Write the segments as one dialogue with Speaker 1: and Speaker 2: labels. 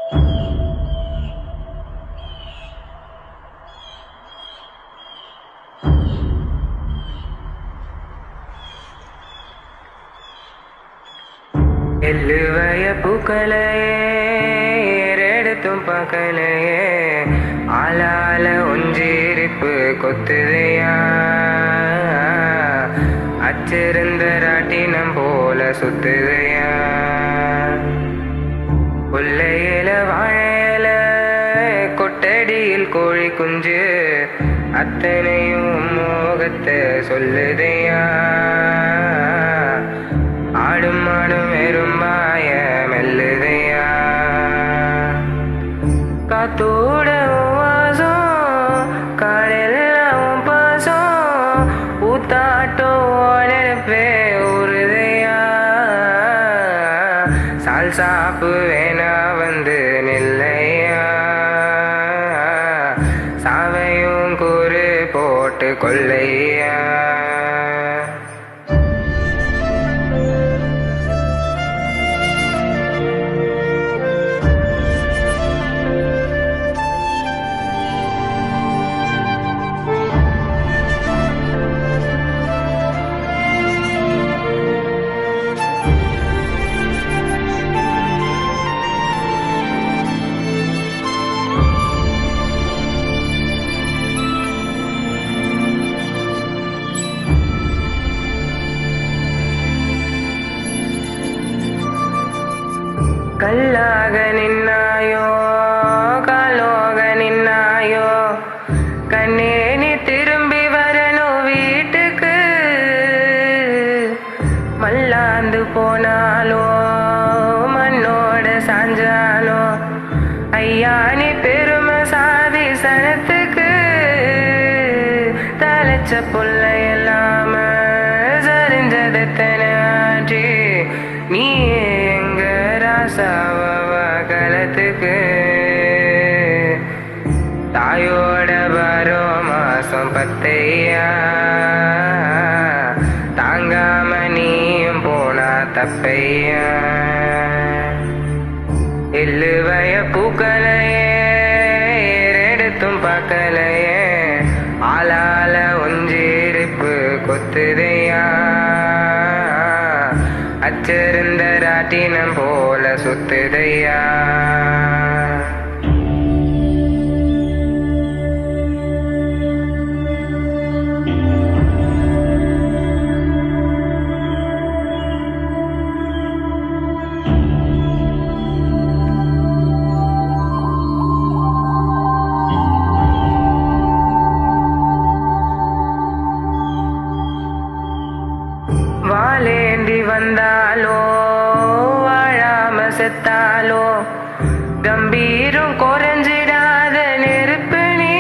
Speaker 1: எள்ளுவய பூக்களையே ஏறெடுத்தும் பார்க்கலையே ஆளால ஒஞ்சிருப்பு கொத்துதையா அச்சிருந்த ராட்டினம் போல சுத்துதையா கொல்லையில வாழையில கொட்டடியில் கோழி குஞ்சு அத்தனையும் மோகத்தை சொல்லுதையா ஆடும் ஆடும் வெறும்பாய மெல்லுதையா காத்தோட உன் வாசம் காடெல்லாம் உன் பாசம் ஊத்தாட்டோ நினைப்பே உருதையா சால் சாப்பு வேணா வந்து நில்லையா சாவையும் கூறு போட்டு கொள்ளையா கல்லாக நின்னாயோ காலோக நின்னாயோ கண்ணே நீ திரும்பி வரணும் வீட்டுக்கு மல்லாந்து போனாலோ மண்ணோட சாஞ்சாலோ ஐயா நீ பெருமை சாதி சனத்துக்கு தலைச்ச புள்ள எல்லாம சரிஞ்சதத்தனை ஆற்றி நீ எங்க ராசாவ களத்துக்கு தாயோட வரோ மாசம் பத்தையா தாங்காம நீயும் போனா தப்பையா எள்ளுவய பூக்களையே ஏறெடுத்தும் பார்க்கலையே ஆளால ஒஞ்சிருப்பு கொத்துதையா அச்சிருந்த ராட்டினம் போல சுத்துதையா வாலேந்தி வந்தாலோ வாழாம செத்தாலோ கம்பீரம் குறைஞ்சிடாத நெருப்பு நீ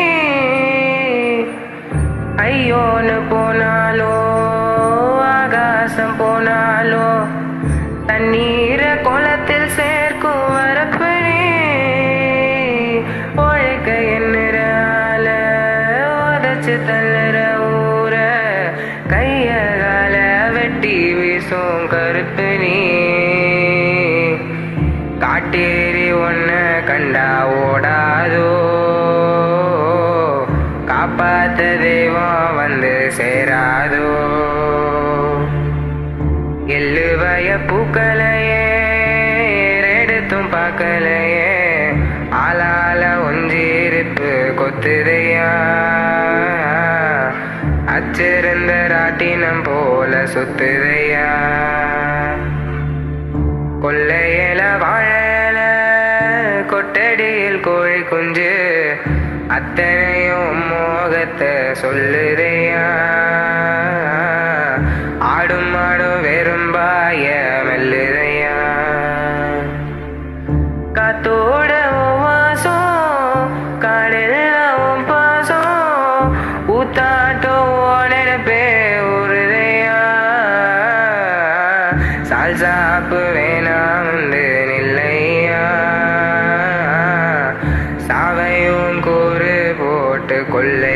Speaker 1: ஐயோன்னு போனாலோ ஆகாசம் போனாலோ தண்ணீர குளத்தில் சேர்க்கும் வரப்பு நீ உழைக்க எண்ணுறால உதச்சு தள்ளுற ஊர கைய கால வெட்டி வீசும் கருப்பு நீ காட்டேரி ஒன்ன கண்டா ஓடாதோ காப்பாத்த தெய்வம் வந்து சேராதோ எள்ளுவய பூக்களையே எடுத்தும் பார்க்கலையே ஆளால ஒஞ்சிருப்பு கொத்துதையா அச்சிருந்த ராட்டினம் போல சுத்துதையா கொல்லையில வாழல கொட்டடியில் கோழி குஞ்சு அத்தனையும் மோகத்தை சொல்லுதையா ஆடும் ஆடும் வெறும்பாய மெல்லுதையா காத்தோட உன் வாசம் காடெல்லாம் உன் பாசம் ஊத்தாட்டோ நினைப்பே உருதையா சால் சாப்பு வேணாம் வந்து நில்லையா சாவையும் கூறு போட்டு கொள்ளை